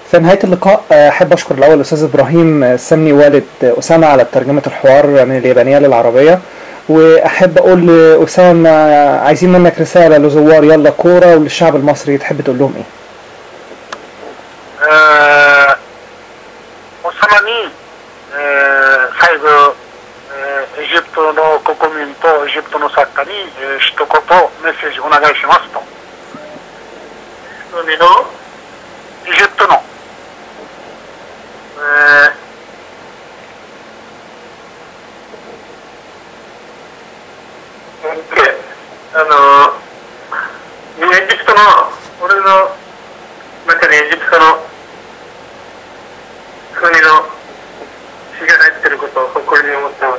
في نهاية اللقاء آه، أحب أشكر الأول الأستاذ إبراهيم السمني والد أسامة على ترجمة الحوار من اليابانية للعربية وأحب أقول لأسامة عايزين منك رسالة لزوار يلا كورة وللشعب المصري تحب تقول لهم إيه؟ えー、おさまに、えー最後、えーエジプトの国民とエジプトの作家に、えー一言メッセージお願いしますと。海のエジプトの、えーあの、エジプトの、俺の中にエジプトの国の血が入ってることを誇りに思ってます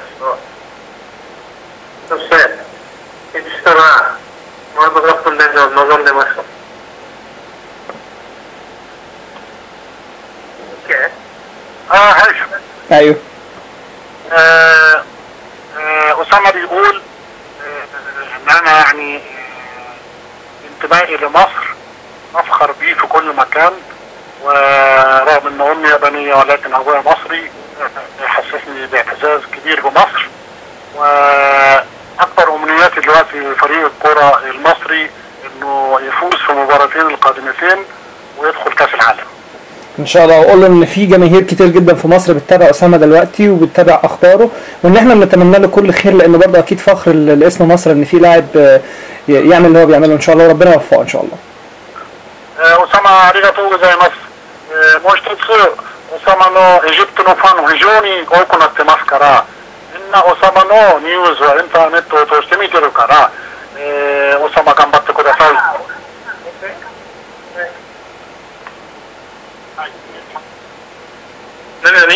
とそしてエジプトがワールドカップの連を望んでますと OK? اه هاشم أيوه آه آه أسامة بيقول آه إن أنا يعني آه انتمائي لمصر أفخر بيه في كل مكان ورغم إن أمي يابانية ولكن أبويا مصري آه، يحسسني باعتزاز كبير بمصر وأكبر أمنياتي دلوقتي لفريق الكرة المصري إنه يفوز في المباراتين القادمتين ويدخل كأس العالم. ان شاء الله واقول له ان في جماهير كتير جدا في مصر بتتابع اسامه دلوقتي وبتتابع اخباره وان احنا بنتمنى له كل خير لان برضه اكيد فخر ل- لاسم مصر ان في لاعب آه، ي- يعمل اللي هو بيعمله ان شاء الله وربنا يوفقه ان شاء الله えー、おさまありがとうございます。えーもう一つ、おさまのエジプトのファン非常に多くなってますから、みんなおさまのニュースはインターネットを通して見てるから、えーおさま頑張ってください。何々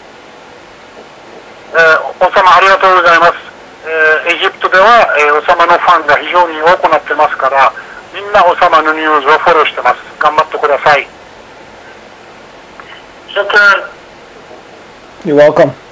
えーおさまありがとうございます。えーエジプトでは、えーおさまのファンが非常に多くなってますから、みんなおさまのニュースをフォローしてます。頑張ってください。ショック You're welcome